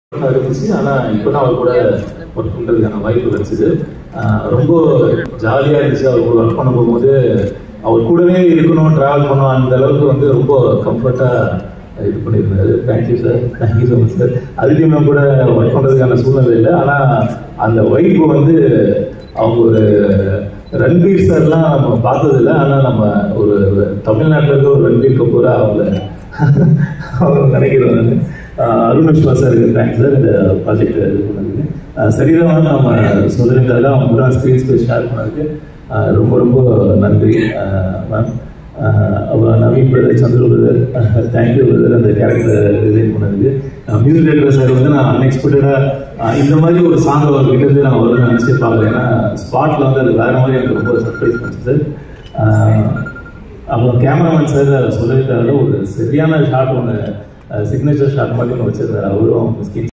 தான் இருந்துச்சு ஆனால் இப்போ தான் அவர் கூட ஒர்க் பண்ணுறதுக்கான வாய்ப்பு கிடைச்சிது ஆஹ் ரொம்ப ஜாலியாக இருந்துச்சு அவர் கூட ஒர்க் பண்ண போகும்போது அவர் கூடவே இருக்கணும் ட்ராவல் பண்ணணும் அந்த அளவுக்கு வந்து ரொம்ப கம்ஃபர்ட்டாக இது பண்ணியிருந்தாரு thank you sir thank you so much sir அதுக்கு நம்ம கூட ஒர்க் பண்ணுறதுக்கான சூழ்நிலை இல்லை ஆனால் அந்த வைப்பு வந்து அவங்க ஒரு ரன்பீர் சார்லாம் நம்ம பார்த்ததில்ல ஆனால் நம்ம ஒரு தமிழ்நாட்டில் இருக்க ஒரு ரன்பீர் கபூரா அவங்க அவங்க நினைக்கிறோம் நான் ஆஹ் அருண் விஸ்வா சாருக்கு தேங்க்ஸ் சார் இந்த ப்ராஜெக்ட் இது பண்ணதுக்கு ஆஹ் சரிதான் நம்ம சொல்லியிருந்தாலும் அவங்க கூட ஸ்க்ரீன் ஸ்பேஸ் ஷேர் பண்ணதுக்கு ஆஹ் ரொம்ப ரொம்ப நன்றி மேம் அப்புறம் Naveen brother Chandra brother thank you brother அந்த கேரக்டர் டிசைன் பண்ணதுக்கு மியூசிக் டைரக்டர் சார் வந்து நான் அன்எக்ஸ்பெக்டடாக இந்த மாதிரி ஒரு சாங் அவர்கிட்ட இருந்து நான் வரும்னு நினச்சி பார்க்கல ஏன்னா ஸ்பாட்டில் வந்து அது வேறு மாதிரி எனக்கு ரொம்ப சர்ப்ரைஸ் பண்ணுச்சு சார் அப்புறம் கேமராமேன் சார் சொல்லியிருக்காரு ஒரு சரியான ஷாட் ஒன்று சிக்னேச்சர் ஷாட் மாதிரி ஒன்று வச்சிருந்தாரு அவரும் ஸ்கின்